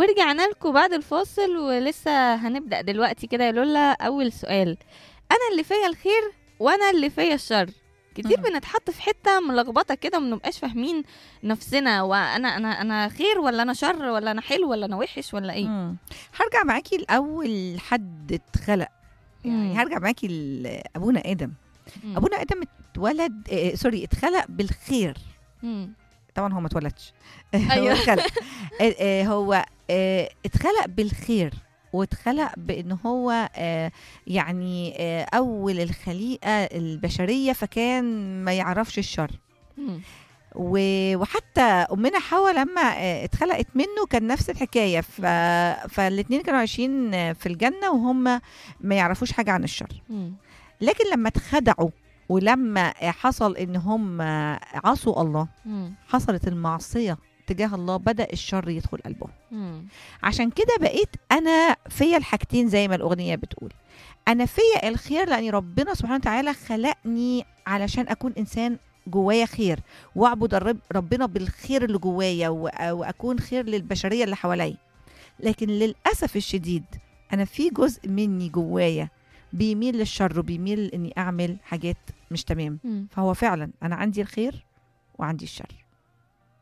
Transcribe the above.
ورجعنا لكم بعد الفاصل ولسه هنبدأ دلوقتي كده يا لولا أول سؤال أنا اللي فيا الخير وأنا اللي فيا الشر كتير مم. بنتحط في حتة ملخبطة كده ومنبقاش فاهمين نفسنا وأنا أنا أنا خير ولا أنا شر ولا أنا حلو ولا أنا وحش ولا إيه مم. هرجع معاكي لاول حد اتخلق يعني مم. هرجع معاكي لابونا ادم مم. ابونا ادم اتولد آه سوري اتخلق بالخير مم. طبعا هو ما اتولدش أيوة. هو اتخلق آه، آه، هو آه، اتخلق بالخير واتخلق بان هو آه، يعني آه، اول الخليقه البشريه فكان ما يعرفش الشر مم. و- وحتى امنا حواء لما آه، اتخلقت منه كان نفس الحكايه ف... فالاثنين كانوا عايشين آه، في الجنه وهم ما يعرفوش حاجه عن الشر مم. لكن لما اتخدعوا ولما آه، حصل ان هم آه، عصوا الله مم. حصلت المعصيه تجاه الله بدا الشر يدخل قلبهم مم. عشان كده بقيت انا فيا الحاجتين زي ما الاغنيه بتقول انا فيا الخير لان ربنا سبحانه وتعالى خلقني علشان اكون انسان جوايا خير واعبد الرب ربنا بالخير اللي جوايا وأ- واكون خير للبشريه اللي حواليا لكن للاسف الشديد انا في جزء مني جوايا بيميل للشر وبيميل اني اعمل حاجات مش تمام مم. فهو فعلا انا عندي الخير وعندي الشر